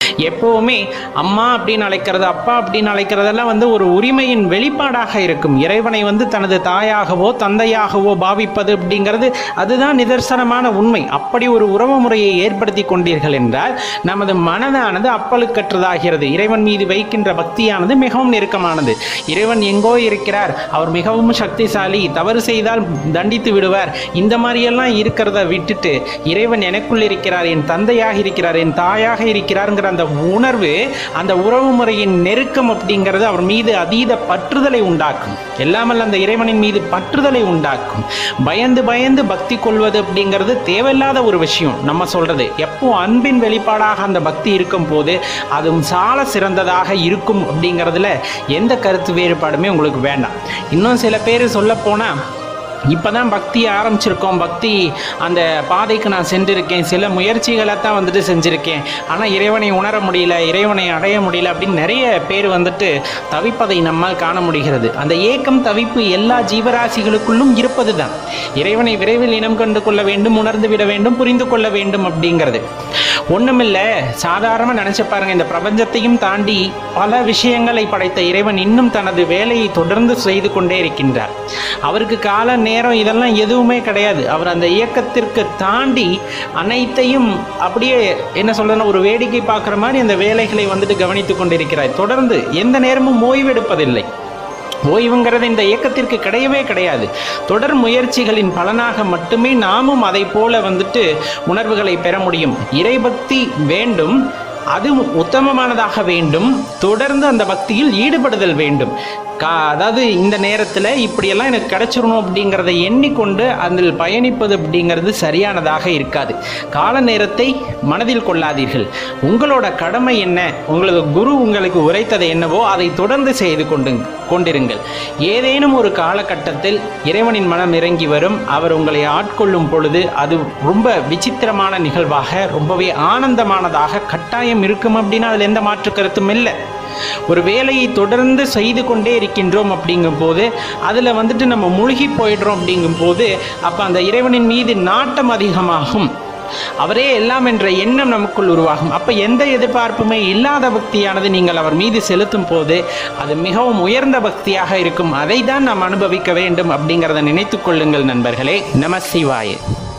எப்போவுமே அம்மா அப்படின்னு அழைக்கிறது அப்பா அப்படின்னு அழைக்கிறதெல்லாம் வந்து ஒரு உரிமையின் வெளிப்பாடாக இருக்கும் இறைவனை வந்து தனது தாயாகவோ தந்தையாகவோ பாவிப்பது அப்படிங்கிறது அதுதான் நிதர்சனமான உண்மை அப்படி ஒரு உறவு முறையை ஏற்படுத்தி கொண்டீர்கள் என்றால் நமது மனதானது அப்பழுக்கற்றதாகிறது இறைவன் மீது வைக்கின்ற பக்தியானது மிகவும் நெருக்கமானது இறைவன் எங்கோ இருக்கிறார் அவர் மிகவும் சக்திசாலி தவறு செய்தால் தண்டித்து விடுவார் இந்த மாதிரியெல்லாம் இருக்கிறத விட்டுட்டு இறைவன் எனக்குள் இருக்கிறார் என் தந்தையாக இருக்கிறார் என் தாயாக இருக்கிறாருங்கிற அந்த உணர்வு அந்த உறவு முறையின் நெருக்கம் அப்படிங்கிறது அவர் மீது அதீத பற்றுதலை உண்டாக்கும் எல்லாமல் அந்த இறைவனின் மீது பற்றுதலை உண்டாக்கும் பயந்து பயந்து பக்தி கொள்வது அப்படிங்கிறது தேவையில்லாத ஒரு விஷயம் நம்ம சொல்றது எப்போ அன்பின் வெளிப்பாடாக அந்த பக்தி இருக்கும் போது அதுவும் சால சிறந்ததாக இருக்கும் அப்படிங்கிறதுல எந்த கருத்து வேறுபாடுமே உங்களுக்கு வேண்டாம் இன்னும் சில பேர் சொல்ல போனா இப்பதான் பக்தி ஆரம்பிச்சிருக்கோம் பக்தி அந்த பாதைக்கு நான் சென்றிருக்கேன் சில முயற்சிகளை தான் வந்துட்டு செஞ்சிருக்கேன் ஆனால் இறைவனை உணர முடியல இறைவனை அடைய முடியல அப்படின்னு நிறைய பேர் வந்துட்டு தவிப்பதை நம்மால் காண முடிகிறது அந்த ஏக்கம் தவிப்பு எல்லா ஜீவராசிகளுக்குள்ளும் இருப்பது தான் இறைவனை விரைவில் இனம் கண்டு கொள்ள வேண்டும் உணர்ந்து விட வேண்டும் புரிந்து கொள்ள வேண்டும் அப்படிங்கிறது ஒண்ணுமில்ல சாதாரண நினைச்சு பாருங்க இந்த பிரபஞ்சத்தையும் தாண்டி பல விஷயங்களை படைத்த இறைவன் இன்னும் தனது வேலையை தொடர்ந்து செய்து கொண்டே இருக்கின்றார் அவருக்கு கால நேரம் இதெல்லாம் எதுவுமே கிடையாது அவர் அந்த இயக்கத்திற்கு தாண்டி அனைத்தையும் அப்படியே என்ன சொல்றதுன்னா ஒரு வேடிக்கை பார்க்குற மாதிரி அந்த வேலைகளை வந்துட்டு கவனித்துக் கொண்டிருக்கிறார் தொடர்ந்து எந்த நேரமும் ஓய்வெடுப்பதில்லை ஓய்வுங்கிறது இந்த இயக்கத்திற்கு கிடையவே கிடையாது தொடர் முயற்சிகளின் பலனாக மட்டுமே நாமும் அதை போல வந்துட்டு உணர்வுகளை பெற முடியும் இறைபக்தி வேண்டும் அது உத்தமமானதாக வேண்டும் தொடர்ந்து அந்த பக்தியில் ஈடுபடுதல் வேண்டும் கா அதாவது இந்த நேரத்தில் இப்படியெல்லாம் எனக்கு கிடைச்சிடணும் அப்படிங்கிறத எண்ணிக்கொண்டு அதில் பயணிப்பது அப்படிங்கிறது சரியானதாக இருக்காது கால நேரத்தை மனதில் கொள்ளாதீர்கள் உங்களோட கடமை என்ன உங்களது குரு உங்களுக்கு உரைத்தது என்னவோ அதை தொடர்ந்து செய்து கொண்டு கொண்டிருங்கள் ஏதேனும் ஒரு காலகட்டத்தில் இறைவனின் மனம் இறங்கி வரும் அவர் உங்களை ஆட்கொள்ளும் பொழுது அது ரொம்ப விசித்திரமான நிகழ்வாக ரொம்பவே ஆனந்தமானதாக கட்டாயம் இருக்கும் அப்படின்னா அதில் எந்த மாற்று கருத்தும் இல்லை ஒரு வேலையை தொடர்ந்து செய்து கொண்டே இருக்கின்றோம் அப்படிங்கும் போது அதில் வந்துட்டு நம்ம மூழ்கி போயிடுறோம் அப்படிங்கும் போது அப்போ அந்த இறைவனின் மீது நாட்டம் அதிகமாகும் அவரே எல்லாம் என்ற எண்ணம் நமக்குள் உருவாகும் அப்ப எந்த எதிர்பார்ப்புமே இல்லாத பக்தியானது நீங்கள் அவர் மீது செலுத்தும் போது அது மிகவும் உயர்ந்த பக்தியாக இருக்கும் அதை தான் நாம் அனுபவிக்க வேண்டும் அப்படிங்கிறத நினைத்துக் கொள்ளுங்கள் நண்பர்களே நம சிவாய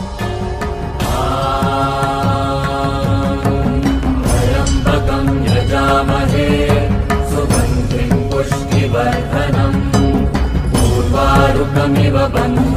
त्र्यम्बकं यजामहे सुगन्धिं पुष्टिवर्धनम् पूर्वारुकमिव बन्ध